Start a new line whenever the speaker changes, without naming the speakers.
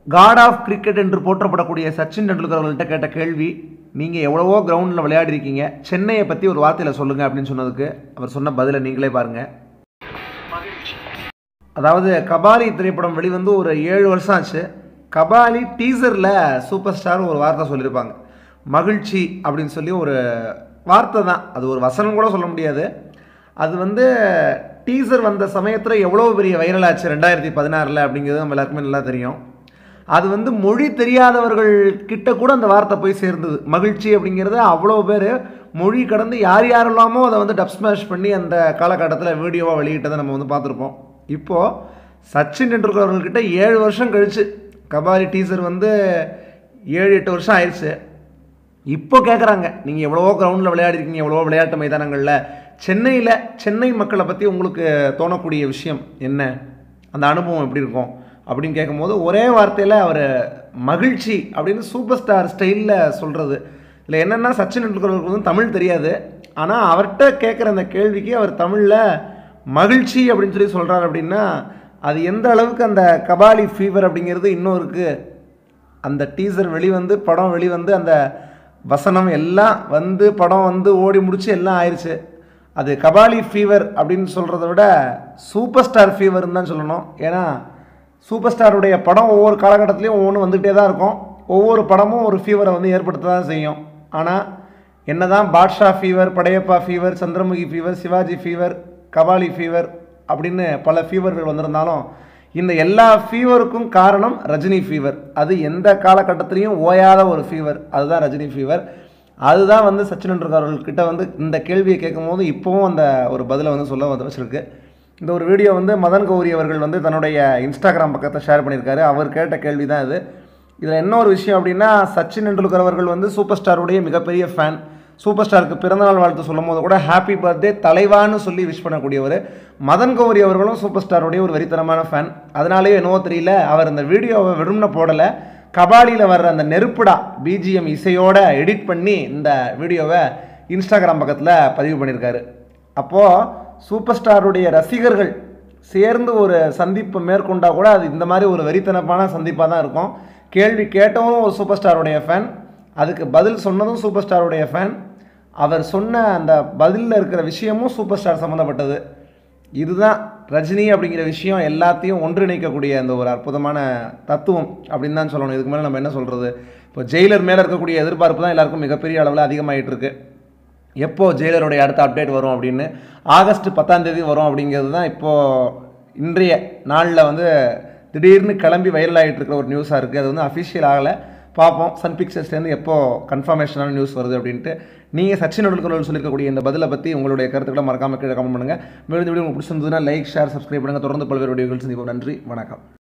God of cricket என்று போற்றப்படக்கூடிய சச்சின் டெண்டுல்கர் அவர்கள்ட்ட கேட்ட கேள்வி நீங்கள் எவ்வளவோ கிரவுண்டில் விளையாடிருக்கீங்க சென்னையை பற்றி ஒரு வார்த்தையில் சொல்லுங்கள் அப்படின்னு சொன்னதுக்கு அவர் சொன்ன பதிலை நீங்களே பாருங்கள் அதாவது கபாலி திரைப்படம் வெளிவந்து ஒரு ஏழு வருஷம் ஆச்சு கபாலி டீசரில் சூப்பர் ஸ்டார் ஒரு வார்த்தை சொல்லியிருப்பாங்க மகிழ்ச்சி அப்படின்னு சொல்லி ஒரு வார்த்தை தான் அது ஒரு வசனம் கூட சொல்ல முடியாது அது வந்து டீசர் வந்த சமயத்தில் எவ்வளோ பெரிய வைரல் ஆச்சு ரெண்டாயிரத்தி பதினாறில் அப்படிங்கிறது நம்ம எல்லாருக்குமே நல்லா தெரியும் அது வந்து மொழி தெரியாதவர்கள் கிட்ட கூட அந்த வார்த்தை போய் சேர்ந்தது மகிழ்ச்சி அப்படிங்கிறது அவ்வளோ பேர் மொழி கடந்து யார் யாரெல்லாமோ அதை வந்து டப் ஸ்மாஷ் பண்ணி அந்த காலகட்டத்தில் வீடியோவாக வெளியிட்டதை நம்ம வந்து பார்த்துருப்போம் இப்போது சச்சின் டெண்டுல்கர் அவர்கள்கிட்ட ஏழு வருஷம் கழிச்சு கபாலி டீசர் வந்து ஏழு எட்டு வருஷம் ஆயிடுச்சு இப்போ கேட்குறாங்க நீங்கள் எவ்வளவோ கிரவுண்டில் விளையாடிருக்கீங்க எவ்வளவோ விளையாட்டு மைதானங்களில் சென்னையில் சென்னை மக்களை பற்றி உங்களுக்கு தோணக்கூடிய விஷயம் என்ன அந்த அனுபவம் எப்படி இருக்கும் அப்படின்னு கேட்கும்போது ஒரே வார்த்தையில் அவர் மகிழ்ச்சி அப்படின்னு சூப்பர் ஸ்டார் ஸ்டைலில் சொல்கிறது இதில் என்னென்னா சச்சின் டெண்டுல்கருக்கு வந்து தமிழ் தெரியாது ஆனால் அவர்கிட்ட கேட்குற அந்த கேள்விக்கு அவர் தமிழில் மகிழ்ச்சி அப்படின்னு சொல்லி சொல்கிறார் அப்படின்னா அது எந்த அளவுக்கு அந்த கபாலி ஃபீவர் அப்படிங்கிறது இன்னும் இருக்குது அந்த டீசர் வெளிவந்து படம் வெளிவந்து அந்த வசனம் எல்லாம் வந்து படம் வந்து ஓடி முடிச்சு எல்லாம் ஆயிடுச்சு அது கபாலி ஃபீவர் அப்படின்னு சொல்கிறத விட சூப்பர் ஸ்டார் ஃபீவர்னு தான் சொல்லணும் ஏன்னா சூப்பர் ஸ்டாருடைய படம் ஒவ்வொரு காலகட்டத்திலையும் ஒவ்வொன்று வந்துகிட்டே தான் இருக்கும் ஒவ்வொரு படமும் ஒரு ஃபீவரை வந்து ஏற்படுத்த தான் செய்யும் ஆனால் என்னதான் Baasha fever Padayappa fever Chandramukhi fever Sivaji fever Kabali fever அப்படின்னு பல ஃபீவர்கள் வந்திருந்தாலும் இந்த எல்லா ஃபீவருக்கும் காரணம் ரஜினி ஃபீவர் அது எந்த காலகட்டத்திலையும் ஓயாத ஒரு ஃபீவர் அதுதான் ரஜினி ஃபீவர் அதுதான் வந்து சச்சின் டெண்டுல்கர் அவர்கள்கிட்ட வந்து இந்த கேள்வியை கேட்கும்போது இப்போவும் அந்த ஒரு பதிலை வந்து சொல்ல வந்து வச்சிருக்கு இந்த ஒரு வீடியோ வந்து மதன் கௌரி அவர்கள் வந்து தன்னுடைய இன்ஸ்டாகிராம் பக்கத்தை ஷேர் பண்ணியிருக்காரு அவர் கேட்ட கேள்வி தான் இது இதில் என்ன ஒரு விஷயம் அப்படின்னா சச்சின் டெண்டுல்கர் அவர்கள் வந்து சூப்பர் ஸ்டாருடைய மிகப்பெரிய ஃபேன் சூப்பர் ஸ்டாருக்கு பிறந்தநாள் வாழ்த்து சொல்லும் போது கூட ஹாப்பி பர்த்டே தலைவான்னு சொல்லி விஷ் பண்ணக்கூடியவர் மதன் கௌரி அவர்களும் சூப்பர் ஸ்டாருடைய ஒரு வெறித்தனமான ஃபேன் அதனாலேயே என்னவோ தெரியல அவர் அந்த வீடியோவை விரும்பின போடலை கபாலியில் வர்ற அந்த நெருப்புடா பிஜிஎம் இசையோட எடிட் பண்ணி இந்த வீடியோவை இன்ஸ்டாகிராம் பக்கத்தில் பதிவு பண்ணியிருக்காரு அப்போது சூப்பர் ஸ்டாருடைய ரசிகர்கள் சேர்ந்து ஒரு சந்திப்பை மேற்கொண்டா கூட அது இந்த மாதிரி ஒரு வெறித்தனப்பான சந்திப்பாக தான் இருக்கும் கேள்வி கேட்டவனும் ஒரு சூப்பர் ஸ்டாருடைய ஃபேன் அதுக்கு பதில் சொன்னதும் சூப்பர் ஸ்டாருடைய ஃபேன் அவர் சொன்ன அந்த பதிலில் இருக்கிற விஷயமும் சூப்பர் ஸ்டார் சம்மந்தப்பட்டது இதுதான் ரஜினி அப்படிங்கிற விஷயம் எல்லாத்தையும் ஒன்றிணைக்கக்கூடிய அந்த ஒரு அற்புதமான தத்துவம் அப்படின்னு தான் சொல்லணும் இதுக்கு மேலே நம்ம என்ன சொல்கிறது இப்போ ஜெயிலர் மேலே இருக்கக்கூடிய எதிர்பார்ப்பு தான் எல்லாருக்கும் மிகப்பெரிய அளவில் அதிகமாகிட்டு இருக்கு எப்போ ஜெயிலருடைய அடுத்த அப்டேட் வரும் அப்படின்னு ஆகஸ்ட் பத்தாம் தேதி வரும் அப்படிங்கிறது தான் இப்போது இன்றைய நாளில் வந்து திடீர்னு கிளம்பி வைரல் ஆகிட்டு இருக்கிற ஒரு நியூஸாக இருக்குது அது வந்து அஃபிஷியல் ஆகலை பார்ப்போம் சன் பிக்சர்ஸ்லேருந்து எப்போ கன்ஃபர்மேஷனான நியூஸ் வருது அப்படின்ட்டு நீங்கள் சச்சின் டெண்டுல்கர் சொல்லியிருக்கக்கூடிய இந்த பதிலை பற்றி உங்களுடைய கருத்துக்களை மறக்காம கீழே கமெண்ட் பண்ணுங்கள் மேலும் இந்த வீடியோ உங்களுக்கு பிடிச்சிருந்ததுன்னா லைக் ஷேர் சப்ஸ்கிரைப் பண்ணுங்கள் தொடர்ந்து பல்வேறு வீடியோக்கள் சந்திப்போம் நன்றி வணக்கம்